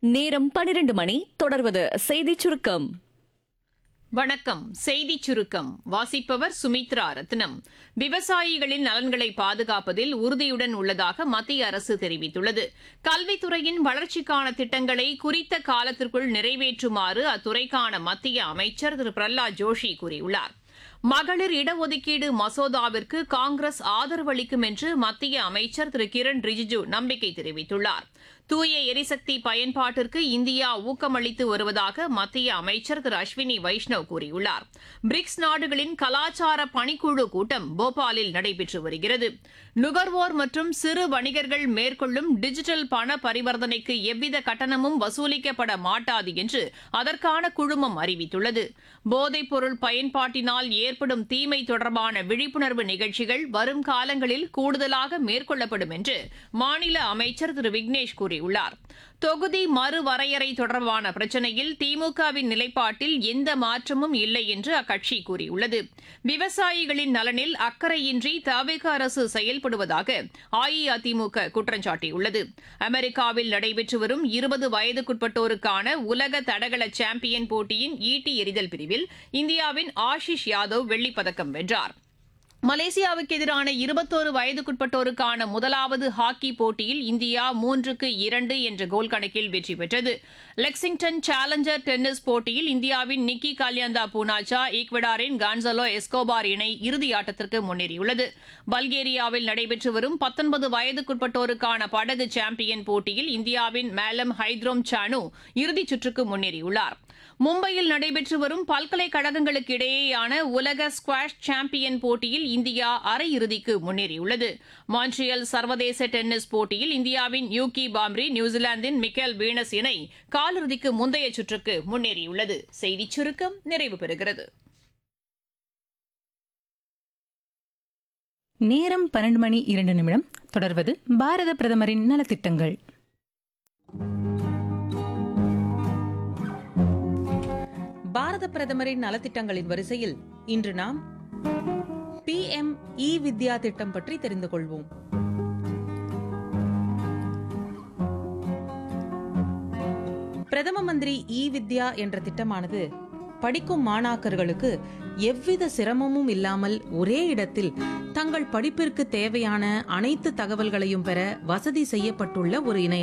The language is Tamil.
நேரம் பனிரெண்டு மணி தொடர்வது செய்திச் சுருக்கம் வணக்கம் செய்திச் சுருக்கம் வாசிப்பவர் சுமித்ரா ரத்னம் விவசாயிகளின் நலன்களை பாதுகாப்பதில் உறுதியுடன் உள்ளதாக மத்திய அரசு தெரிவித்துள்ளது கல்வித்துறையின் வளர்ச்சிக்கான திட்டங்களை குறித்த காலத்திற்குள் நிறைவேற்றுமாறு அத்துறைக்கான மத்திய அமைச்சர் திரு பிரஹ்லாத் ஜோஷி கூறியுள்ளார் மகளிர் இடஒதுக்கீடு மசோதாவிற்கு காங்கிரஸ் ஆதரவு அளிக்கும் என்று மத்திய அமைச்சர் திரு கிரண் ரிஜிஜு நம்பிக்கை தெரிவித்துள்ளார் தூய எரிசக்தி பயன்பாட்டிற்கு இந்தியா ஊக்கமளித்து வருவதாக மத்திய அமைச்சர் திரு அஸ்வினி வைஷ்ணவ் கூறியுள்ளார் பிரிக்ஸ் நாடுகளின் கலாச்சார பணிக்குழு கூட்டம் போபாலில் நடைபெற்று வருகிறது நுகர்வோர் மற்றும் சிறு வணிகர்கள் மேற்கொள்ளும் டிஜிட்டல் பண பரிவர்த்தனைக்கு எவ்வித கட்டணமும் வசூலிக்கப்பட மாட்டாது என்று அதற்கான குழுமம் அறிவித்துள்ளது போதைப் பொருள் பயன்பாட்டினால் ஏற்படும் தீமை தொடர்பான விழிப்புணர்வு நிகழ்ச்சிகள் வரும் காலங்களில் கூடுதலாக மேற்கொள்ளப்படும் என்று மாநில அமைச்சர் திரு விக்னேஷ் கூறியுள்ளார் தொகுதி மறுவரையறை தொடர்பான பிரச்சினையில் திமுகவின் நிலைப்பாட்டில் எந்த மாற்றமும் இல்லை என்று அக்கட்சி கூறியுள்ளது விவசாயிகளின் நலனில் அக்கறையின்றி தவிக அரசு செயல்படுவதாக அஇஅதிமுக குற்றம் சாட்டியுள்ளது அமெரிக்காவில் நடைபெற்று வரும் இருபது வயதுக்குட்பட்டோருக்கான உலக தடகள சாம்பியன் போட்டியின் ஈட்டி எறிதல் பிரிவில் இந்தியாவின் ஆஷிஷ் யாதவ் வெள்ளிப்பதக்கம் வென்றார் மலேசியாவுக்கு எதிரான இருபத்தோரு வயதுக்குட்பட்டோருக்கான முதலாவது ஹாக்கி போட்டியில் இந்தியா மூன்றுக்கு இரண்டு என்ற கோல் கணக்கில் வெற்றி பெற்றது லெக்சிங்டன் சேலஞ்சர் டென்னிஸ் போட்டியில் இந்தியாவின் நிக்கி கால்யாந்தா பூனாச்சா ஈக்வடாரின் கான்சலோ எஸ்கோபார் இணை இறுதி ஆட்டத்திற்கு முன்னேறியுள்ளது பல்கேரியாவில் நடைபெற்று வரும் பத்தொன்பது வயதுக்குட்பட்டோருக்கான படகு சாம்பியன் போட்டியில் இந்தியாவின் மேலம் ஹைத்ரோம் சானு இறுதிச் சுற்றுக்கு முன்னேறியுள்ளார் மும்பையில் நடைபெற்று வரும் பல்கலைக்கழகங்களுக்கு இடையேயான உலக ஸ்குவாஷ் சாம்பியன் போட்டியில் இந்தியா அரையிறுதிக்கு முன்னேறியுள்ளது மான்ட்ரியல் சர்வதேச டென்னிஸ் போட்டியில் இந்தியாவின் யூகி பாம்ரி நியூசிலாந்தின் மிக்கேல் வீனஸ் இணை காலிறுதிக்கு முந்தைய சுற்றுக்கு முன்னேறியுள்ளது செய்திச் சுருக்கம் நிறைவு பெறுகிறது நேரம் பன்னெண்டு மணி இரண்டு நிமிடம் தொடர்வது பாரத பிரதமரின் நலத்திட்டங்கள் பாரத பிரதமரின் நலத்திட்டங்களின் வரிசையில் இன்று நாம் பி எம் இ வித்யா திட்டம் பற்றி தெரிந்து கொள்வோம் பிரதம மந்திரி இ வித்யா என்ற திட்டமானது படிக்கும் மாணாக்கர்களுக்கு எவ்வித சிரமமும் இல்லாமல் ஒரே இடத்தில் தங்கள் படிப்பிற்கு தேவையான அனைத்து தகவல்களையும் பெற வசதி செய்யப்பட்டுள்ள ஒரு இணைய